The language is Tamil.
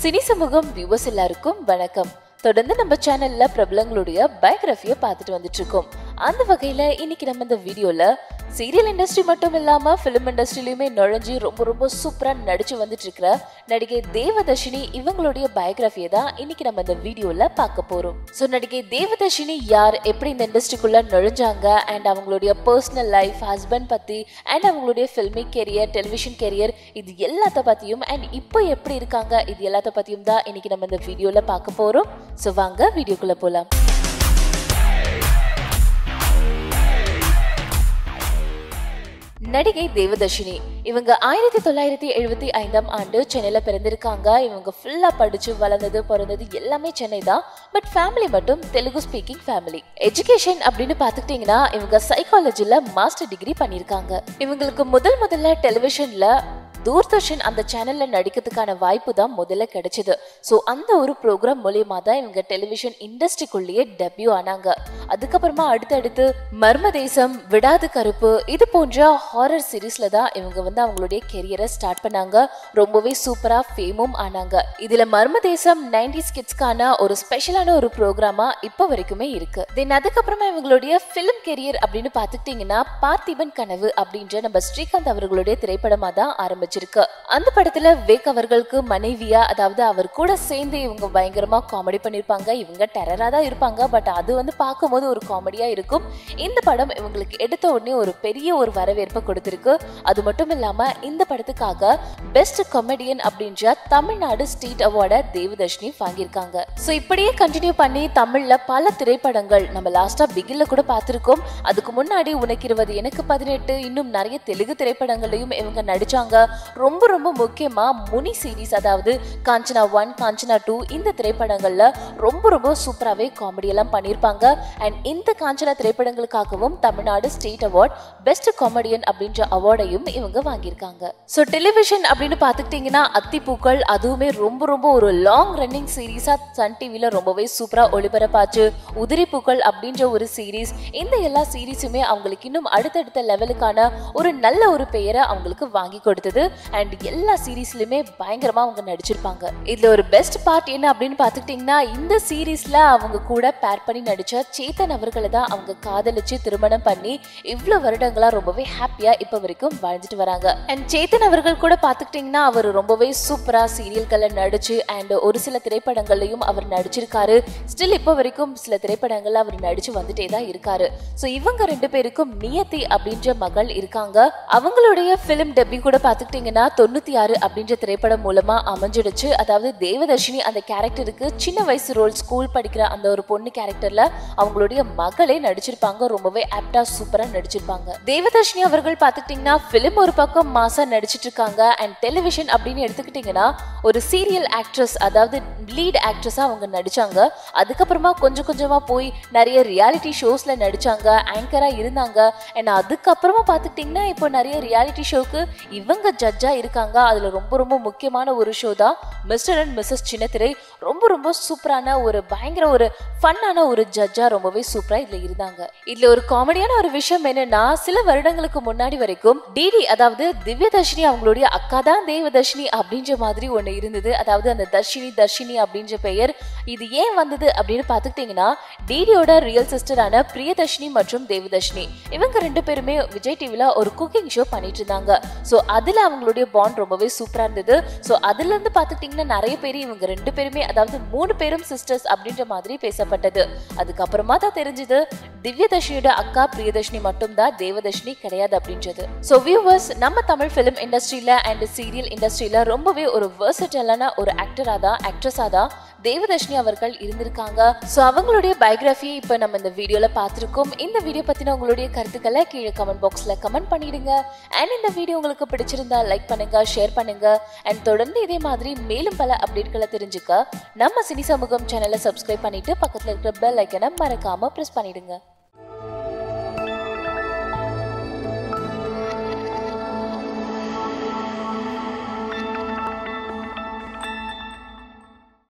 சினி சமூகம் வியூவர்ஸ் எல்லாருக்கும் வணக்கம் தொடர்ந்து நம்ம சேனல்ல பிரபலங்களுடைய பயோகிராஃபியை பார்த்துட்டு வந்துட்டு இருக்கோம் அந்த வகையில இன்னைக்கு நம்ம இந்த வீடியோல சீரியல் இண்டஸ்ட்ரி மட்டும் இல்லாம பிலிம் இண்டஸ்ட்ரியிலுமே நுழைஞ்சு ரொம்ப ரொம்ப சூப்பரா நடிச்சு வந்துட்டு இருக்கிற நடிகை தேவதர்ஷினி இவங்களுடைய பயோகிராஃபியை தான் இன்னைக்கு நம்ம இந்த வீடியோல பார்க்க போறோம் ஸோ நடிகை தேவதர்ஷினி யார் எப்படி இந்த இண்டஸ்ட்ரிக்குள்ள நுழைஞ்சாங்க அண்ட் அவங்களுடைய பர்சனல் லைஃப் ஹஸ்பண்ட் பத்தி அண்ட் அவங்களுடைய ஃபில்மிக் கெரியர் டெலிவிஷன் கெரியர் இது எல்லாத்த பத்தியும் அண்ட் இப்போ எப்படி இருக்காங்க இது எல்லாத்த பத்தியும் தான் இன்னைக்கு நம்ம இந்த வீடியோல பார்க்க போறோம் ஸோ வாங்க வீடியோக்குள்ள போலாம் நடிகை தேவதர்ஷினி இவங்க ஆயிரத்தி தொள்ளாயிரத்தி எழுபத்தி ஐந்தாம் ஆண்டு சென்னையில பிறந்திருக்காங்க இவங்க ஃபுல்லா படிச்சு வளர்ந்தது பிறந்தது எல்லாமே சென்னை தான் பட் ஃபேமிலி மட்டும் தெலுங்கு ஸ்பீக்கிங் ஃபேமிலி எஜுகேஷன் அப்படின்னு பாத்துக்கிட்டீங்கன்னா இவங்க சைக்காலஜில மாஸ்டர் டிகிரி பண்ணியிருக்காங்க இவங்களுக்கு முதல் முதல்ல டெலிவிஷன்ல தூர்தர்ஷன் அந்த சேனல்ல நடிக்கிறதுக்கான வாய்ப்பு தான் முதல்ல கிடைச்சது ஸோ அந்த ஒரு ப்ரோக்ராம் மூலியமா தான் இவங்க டெலிவிஷன் இண்டஸ்ட்ரிக்குள்ளேயே டெபியூ ஆனாங்க அதுக்கப்புறமா அடுத்தடுத்து மர்ம தேசம் விடாது கருப்பு இது போன்ற ஹாரர் சீரீஸ்ல தான் இவங்க வந்து அவங்களுடைய கெரியரை ஸ்டார்ட் பண்ணாங்க ரொம்பவே சூப்பரா ஃபேமும் ஆனாங்க இதுல மர்ம தேசம் நைன்டி கிட்ஸ்க்கான ஒரு ஸ்பெஷலான ஒரு ப்ரோக்ராமா இப்போ வரைக்குமே இருக்கு தென் அதுக்கப்புறமா இவங்களுடைய ஃபிலிம் கெரியர் அப்படின்னு பார்த்துக்கிட்டிங்கன்னா பார்த்திபன் கனவு அப்படின்ற நம்ம ஸ்ரீகாந்த் அவர்களுடைய திரைப்படமா தான் ஆரம்பிச்சிருக்கு அந்த படத்துல வேக் அவர்களுக்கு மனைவியா அதாவது அவர் கூட சேர்ந்து இவங்க பயங்கரமா காமெடி பண்ணிருப்பாங்க இவங்க டெரரா தான் இருப்பாங்க பட் அது வந்து பார்க்கும்போது ஒரு காமெடியா இருக்கும் இந்த படம் இவங்களுக்கு எடுத்த உடனே ஒரு பெரிய ஒரு வரவேற்பை கொடுத்திருக்கு அது மட்டும் இல்லாம இந்த படத்துக்காக பெஸ்ட் காமெடியன் அப்படின்ற தமிழ்நாடு ஸ்டேட் அவார்டை தேவதர்ஷினி வாங்கியிருக்காங்க ஸோ இப்படியே கண்டினியூ பண்ணி தமிழ்ல பல திரைப்படங்கள் நம்ம லாஸ்டா பிகில்ல கூட பார்த்திருக்கோம் அதுக்கு முன்னாடி உனக்கு இருபது எனக்கு பதினெட்டு இன்னும் நிறைய தெலுங்கு திரைப்படங்களையும் இவங்க நடிச்சாங்க ரொம்ப ரொம்ப முக்கியமா முனி சீரிஸ் அதாவது காஞ்சனா ஒன் காஞ்சனா டூ இந்த திரைப்படங்கள்ல ரொம்ப ரொம்ப சூப்பராகவே காமெடி எல்லாம் பண்ணியிருப்பாங்க அண்ட் இந்த காஞ்சனா திரைப்படங்களுக்காகவும் Tamil Nadu state award best comedian அப்படின்ற அவார்டையும் இவங்க வாங்கியிருக்காங்க ஸோ டெலிவிஷன் அப்படின்னு பார்த்துக்கிட்டிங்கன்னா அத்திப்பூக்கள் அதுவுமே ரொம்ப ரொம்ப ஒரு லாங் ரன்னிங் சீரீஸா சன் டிவில ரொம்பவே சூப்பரா ஒளிபரப்பாச்சு உதிரி பூக்கள் அப்படின்ற ஒரு சீரீஸ் இந்த எல்லா சீரீஸுமே அவங்களுக்கு இன்னும் அடுத்தடுத்த லெவலுக்கான ஒரு நல்ல ஒரு பெயரை அவங்களுக்கு வாங்கி கொடுத்தது அண்ட் எல்லா சீரீஸ்லயுமே பயங்கரமா அவங்க நடிச்சிருப்பாங்க இதுல ஒரு பெஸ்ட் பார்ட் என்ன அப்படின்னு பாத்துக்கிட்டீங்கன்னா இந்த சீரீஸ்ல அவங்க கூட பேர் பண்ணி நடிச்ச சேத்தன் அவர்களை தான் அவங்க காதலிச்சு திருமணம் பண்ணி இவ்வளவு வருடங்களா ரொம்பவே ஹாப்பியா இப்ப வரைக்கும் வாழ்ந்துட்டு வராங்க அண்ட் சேத்தன் அவர்கள் கூட பாத்துக்கிட்டீங்கன்னா அவர் ரொம்பவே சூப்பரா சீரியல்களை நடிச்சு அண்ட் ஒரு சில திரைப்படங்கள்லயும் அவர் நடிச்சிருக்காரு ஸ்டில் இப்போ வரைக்கும் சில திரைப்படங்கள்ல அவர் நடிச்சு வந்துட்டே தான் இருக்காரு ஸோ இவங்க ரெண்டு பேருக்கும் நியத்தி அப்படின்ற மகள் இருக்காங்க அவங்களுடைய பிலிம் டெபி கூட பாத்துக்கிட்டீங்கன்னா தொண்ணூத்தி ஆறு அப்படின்ற திரைப்படம் மூலமா அமைஞ்சிடுச்சு அதாவது தேவதர்ஷினி அந்த கேரக்டருக்கு சின்ன வயசு ரோல் ஸ்கூல் படிக்கிற அந்த ஒரு பொண்ணு கேரக்டர்ல அவங்களுடைய மகளே நடிச்சிருப்பாங்க ரொம்பவே ஆப்டா சூப்பரா நடிச்சிருப்பாங்க தேவதர்ஷினி அவர்கள் பாத்துக்கிட்டீங்கன்னா பிலிம் ஒரு பக்கம் மாசா நடிச்சிட்டு இருக்காங்க அண்ட் டெலிவிஷன் அப்படின்னு எடுத்துக்கிட்டீங்கன்னா ஒரு சீரியல் ஆக்ட்ரஸ் அதாவது லீட் ஆக்ட்ரஸா அவங்க நடிச்சாங்க அதுக்கப்புறமா கொஞ்சம் கொஞ்சமா போய் நிறைய ரியாலிட்டி ஷோஸ்ல நடிச்சாங்க ஆங்கரா இருந்தாங்க அண்ட் அதுக்கப்புறமா பாத்துக்கிட்டீங்கன்னா இப்போ நிறைய ரியாலிட்டி ஷோக்கு இவங்க ஜட்ஜா இருக்காங்க அதுல ரொம்ப ரொம்ப முக்கியமான ஒரு ஷோ தான் மிஸ்டர் அண்ட் மிஸ்ஸஸ் சின்னத்திரை ரொம்ப ரொம்ப சூப்பரான ஒரு பயங்கர ஒரு ஃபன்னான ஒரு ஜட்ஜா ரொம்பவே சூப்பரா இதுல இருந்தாங்க இதுல ஒரு காமெடியான ஒரு விஷயம் என்னன்னா சில வருடங்களுக்கு முன்னாடி வரைக்கும் டிடி அதாவது திவ்யதர்ஷினி அவங்களுடைய அக்கா தான் தேவதர்ஷினி அப்படின்ற மாதிரி ஒண்ணு இருந்தது அதாவது அந்த தர்ஷினி தர்ஷினி அப்படின்ற பெயர் இது ஏன் வந்தது அப்படின்னு பாத்துக்கிட்டீங்கன்னா டிடியோட ரியல் சிஸ்டரான பிரியதர்ஷினி மற்றும் தேவதர்ஷினி இவங்க ரெண்டு பேருமே விஜய் டிவில ஒரு குக்கிங் ஷோ பண்ணிட்டு இருந்தாங்க ஸோ அதுல அவங்களுடைய பாண்ட் ரொம்பவே சூப்பரா இருந்தது ஸோ அதுல இருந்து பாத்துக்கிட்டீங்கன்னா நிறைய பேர் இவங்க ரெண்டு பேருமே அதாவது மூணு பேரும் சிஸ்டர்ஸ் அப்படின்ற மாதிரி பேசப்பட்டது அதுக்கப்புறமா தான் தெரிஞ்சது திவ்யதர்ஷினியோட அக்கா பிரியதர்ஷினி மட்டும் தான் தேவதர்ஷினி கிடையாது அப்படின்றது ஸோ வியூவர்ஸ் நம்ம தமிழ் ஃபிலிம் இண்டஸ்ட்ரியில அண்ட் சீரியல் இண்டஸ்ட்ரியில ரொம்பவே ஒரு வேர்சட்டலான ஒரு ஆக்டரா தான் ஆக்ட்ரஸா தான் தேவதர்ஷினி அவர்கள் இருந்திருக்காங்க ஸோ அவங்களுடைய பயோகிராஃபியை இப்போ நம்ம இந்த வீடியோல பார்த்துருக்கோம் இந்த வீடியோ பத்தின உங்களுடைய கருத்துக்களை கீழே கமெண்ட் பாக்ஸ்ல கமெண்ட் பண்ணிடுங்க அண்ட் இந்த வீடியோ உங்களுக்கு பிடிச்சிருந்தா லைக் பண்ணுங்க ஷேர் பண்ணுங்க அண்ட் தொடர்ந்து இதே மாதிரி மேலும் பல அப்டேட்களை தெரிஞ்சுக்க நம்ம சினி சமூகம் சேனலை சப்ஸ்கிரைப் பண்ணிட்டு பக்கத்துல இருக்கிற பெல் ஐக்கனை மறக்காம ப்ரெஸ் பண்ணிடுங்க